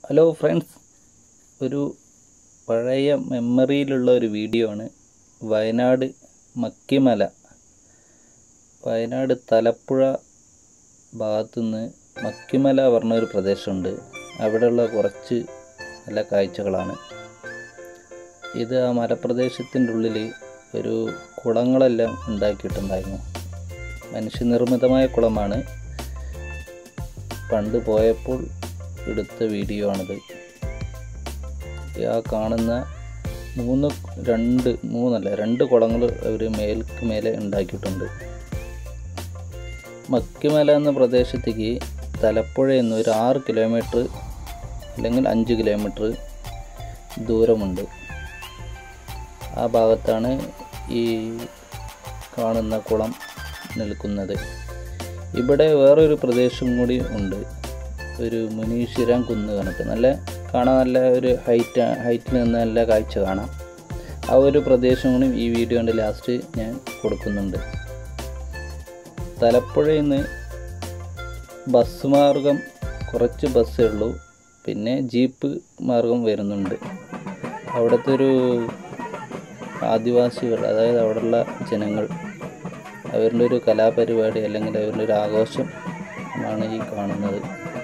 hello friends ഒരു പഴയ മെമ്മറിയിലുള്ള ഒരു വീഡിയോ ആണ് വയനാട് മക്കിമല വയനാട് തലപ്പുഴ ഭാഗത്തുനിന്ന് മക്കിമല പറഞ്ഞ ഒരു പ്രദേശമുണ്ട് അവിടെയുള്ള കുറച്ച് നല്ല കാഴ്ചകളാണ് ഇത് ആ മലപ്രദേശത്തിൻ്റെ ഉള്ളിൽ ഒരു കുളങ്ങളെല്ലാം ഉണ്ടാക്കിയിട്ടുണ്ടായിരുന്നു മനുഷ്യനിർമ്മിതമായ കുളമാണ് പണ്ട് പോയപ്പോൾ എടുത്ത വീഡിയോ ആണിത് ആ കാണുന്ന മൂന്ന് രണ്ട് മൂന്നല്ല രണ്ട് കുളങ്ങൾ അവർ മേൽക്ക് മേലെ ഉണ്ടാക്കിയിട്ടുണ്ട് മക്കിമല എന്ന പ്രദേശത്തേക്ക് തലപ്പുഴയിൽ നിന്ന് ഒരു ആറ് കിലോമീറ്റർ അല്ലെങ്കിൽ അഞ്ച് കിലോമീറ്റർ ദൂരമുണ്ട് ആ ഭാഗത്താണ് ഈ കാണുന്ന കുളം നിൽക്കുന്നത് ഇവിടെ വേറൊരു പ്രദേശം കൂടി ഉണ്ട് ഒരു മുനീശ്വരം കുന്ന് കണക്ക് നല്ല കാണാൻ നല്ല ഒരു ഹൈറ്റ് ഹൈറ്റിൽ നിന്ന് നല്ല കാഴ്ച കാണാം ആ ഒരു പ്രദേശം കൂടി ഈ വീഡിയോൻ്റെ ലാസ്റ്റ് ഞാൻ കൊടുക്കുന്നുണ്ട് തലപ്പുഴയിൽ നിന്ന് ബസ് മാർഗം കുറച്ച് ബസ്സേ ഉള്ളൂ പിന്നെ ജീപ്പ് മാർഗം വരുന്നുണ്ട് അവിടുത്തെ ഒരു ആദിവാസികൾ അതായത് അവിടെയുള്ള ജനങ്ങൾ അവരുടെ ഒരു കലാപരിപാടി അല്ലെങ്കിൽ അവരുടെ ഒരു ആഘോഷം ആണ് ഈ കാണുന്നത്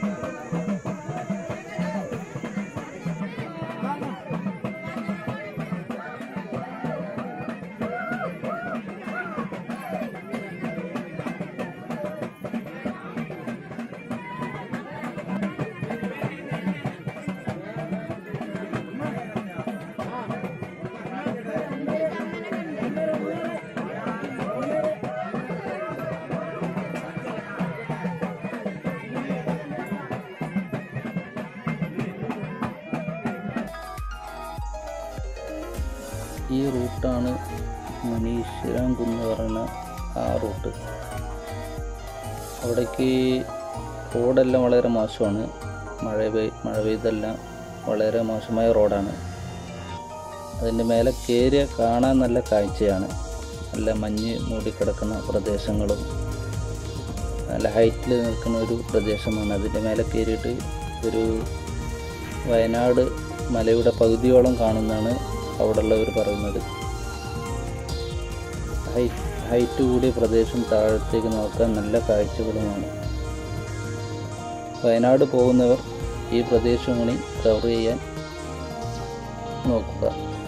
ഈ റൂട്ടാണ് മുനീശ്വരം കുന്ന് പറയുന്ന ആ റൂട്ട് അവിടേക്ക് റോഡെല്ലാം വളരെ മോശമാണ് മഴ പെയ് മഴ പെയ്തെല്ലാം വളരെ മോശമായ റോഡാണ് അതിൻ്റെ മേലെ കയറിയ കാണാൻ നല്ല കാഴ്ചയാണ് നല്ല മഞ്ഞ് മൂടിക്കിടക്കുന്ന പ്രദേശങ്ങളും നല്ല ഹൈറ്റിൽ നിൽക്കുന്ന ഒരു പ്രദേശമാണ് അതിൻ്റെ മേലെ കയറിയിട്ട് ഒരു വയനാട് മലയുടെ പകുതിയോളം കാണുന്നതാണ് അവിടെ ഉള്ളവർ പറയുന്നത് ഹൈറ്റ് ഹൈറ്റ് കൂടിയ പ്രദേശം താഴത്തേക്ക് നോക്കാൻ നല്ല കാഴ്ചകളുമാണ് വയനാട് പോകുന്നവർ ഈ പ്രദേശം കൂടി കവർ ചെയ്യാൻ നോക്കുക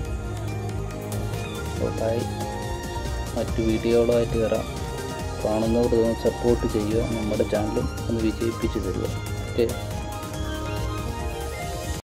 ബൈ മറ്റു വീഡിയോകളുമായിട്ട് വരാം കാണുന്നവർ സപ്പോർട്ട് ചെയ്യുക നമ്മുടെ ചാനലും ഒന്ന് വിജയിപ്പിച്ച് തരിക ഓക്കെ